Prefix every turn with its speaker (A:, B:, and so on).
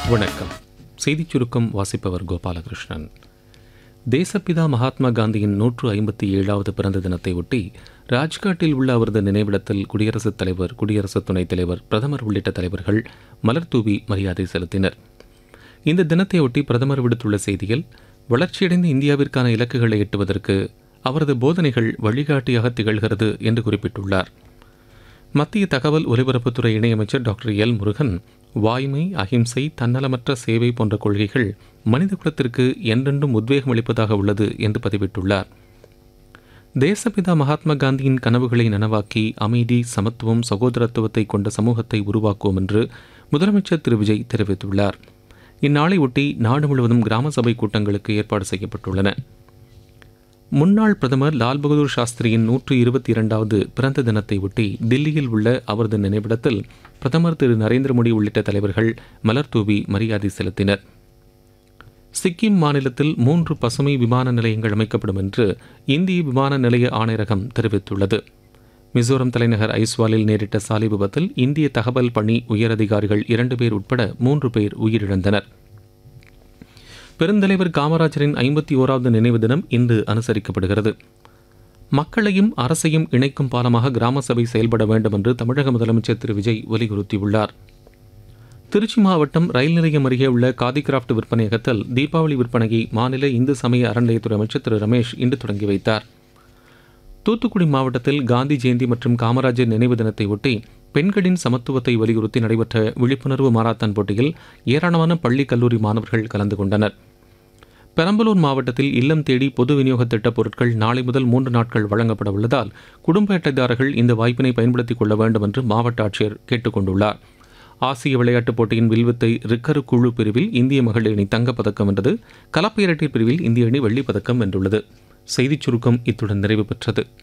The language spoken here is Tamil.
A: வணக்கம் செய்திச் சுருக்கம் வாசிப்பவர் கோபாலகிருஷ்ணன் தேசப்பிதா மகாத்மா காந்தியின் நூற்று ஐம்பத்தி ஏழாவது பிறந்த தினத்தை ஒட்டி ராஜ்காட்டில் உள்ள அவரது நினைவிடத்தில் குடியரசுத் தலைவர் குடியரசு துணைத் தலைவர் பிரதமர் உள்ளிட்ட தலைவர்கள் மலர்தூவி மரியாதை செலுத்தினர் இந்த தினத்தையொட்டி பிரதமர் விடுத்துள்ள செய்தியில் வளர்ச்சியடைந்த இந்தியாவிற்கான இலக்குகளை எட்டுவதற்கு அவரது போதனைகள் வழிகாட்டியாக திகழ்கிறது என்று குறிப்பிட்டுள்ளார் மத்திய தகவல் ஒலிபரப்புத்துறை இணையமைச்சர் டாக்டர் எல் முருகன் வாய்மை அகிம்சை தன்னலமற்ற சேவை போன்ற கொள்கைகள் மனித குலத்திற்கு என்றென்றும் உத்வேகம் அளிப்பதாக உள்ளது என்று பதிவிட்டுள்ளார் தேசப்பிதா மகாத்மா காந்தியின் கனவுகளை நனவாக்கி அமைதி சமத்துவம் சகோதரத்துவத்தை கொண்ட சமூகத்தை உருவாக்குவோம் என்று முதலமைச்சர் திரு விஜய் தெரிவித்துள்ளார் இந்நாளை ஒட்டி நாடு முழுவதும் கிராம சபை கூட்டங்களுக்கு ஏற்பாடு செய்யப்பட்டுள்ளன முன்னாள் பிரதமர் லால் பகதூர் சாஸ்திரியின் நூற்று இருபத்தி இரண்டாவது பிறந்த தினத்தை ஒட்டி தில்லியில் உள்ள அவரது நினைவிடத்தில் பிரதமர் திரு நரேந்திர மோடி உள்ளிட்ட தலைவர்கள் மலர்தூவி மரியாதை செலுத்தினர் சிக்கிம் மாநிலத்தில் மூன்று பசுமை விமான நிலையங்கள் அமைக்கப்படும் என்று இந்திய விமான நிலைய ஆணையரகம் தெரிவித்துள்ளது மிசோரம் தலைநகர் ஐஸ்வாலில் நேரிட்ட சாலை விபத்தில் இந்திய தகவல் பணி உயரதிகாரிகள் இரண்டு பேர் உட்பட மூன்று பேர் உயிரிழந்தனர் பெருந்தலைவர் காமராஜரின் ஐம்பத்தி ஓராவது நினைவு தினம் இன்று அனுசரிக்கப்படுகிறது மக்களையும் அரசையும் இணைக்கும் பாலமாக கிராம சபை செயல்பட வேண்டும் என்று தமிழக முதலமைச்சர் திரு விஜய் வலியுறுத்தியுள்ளார் திருச்சி மாவட்டம் ரயில் நிலையம் அருகே உள்ள காதி கிராஃப்ட் விற்பனையகத்தில் தீபாவளி விற்பனையை மாநில இந்து சமய அறநிலையத்துறை அமைச்சர் திரு ரமேஷ் இன்று தொடங்கி வைத்தார் தூத்துக்குடி மாவட்டத்தில் காந்தி ஜெயந்தி மற்றும் காமராஜர் நினைவு தினத்தை ஒட்டி பெண்களின் சமத்துவத்தை வலியுறுத்தி நடைபெற்ற விழிப்புணர்வு மாரத்தான் போட்டியில் ஏராளமான பள்ளி கல்லூரி மாணவர்கள் கலந்து கொண்டனர் பெரம்பலூர் மாவட்டத்தில் இல்லம் தேடி பொது விநியோக திட்டப் பொருட்கள் நாளை முதல் மூன்று நாட்கள் வழங்கப்பட உள்ளதால் குடும்ப அட்டைதாரர்கள் இந்த வாய்ப்பினை பயன்படுத்திக் கொள்ள வேண்டும் என்று மாவட்ட ஆட்சியர் கேட்டுக் கொண்டுள்ளார் ஆசிய விளையாட்டுப் போட்டியின் வில்வித்தை ரிக்கரு குழு பிரிவில் இந்திய மகளிர் அணி தங்கப்பதக்கம் வென்றது கலப்பு இரட்டை பிரிவில் இந்திய அணி வெள்ளிப் பதக்கம் வென்றுள்ளது செய்திச் சுருக்கம் இத்துடன் நிறைவு பெற்றது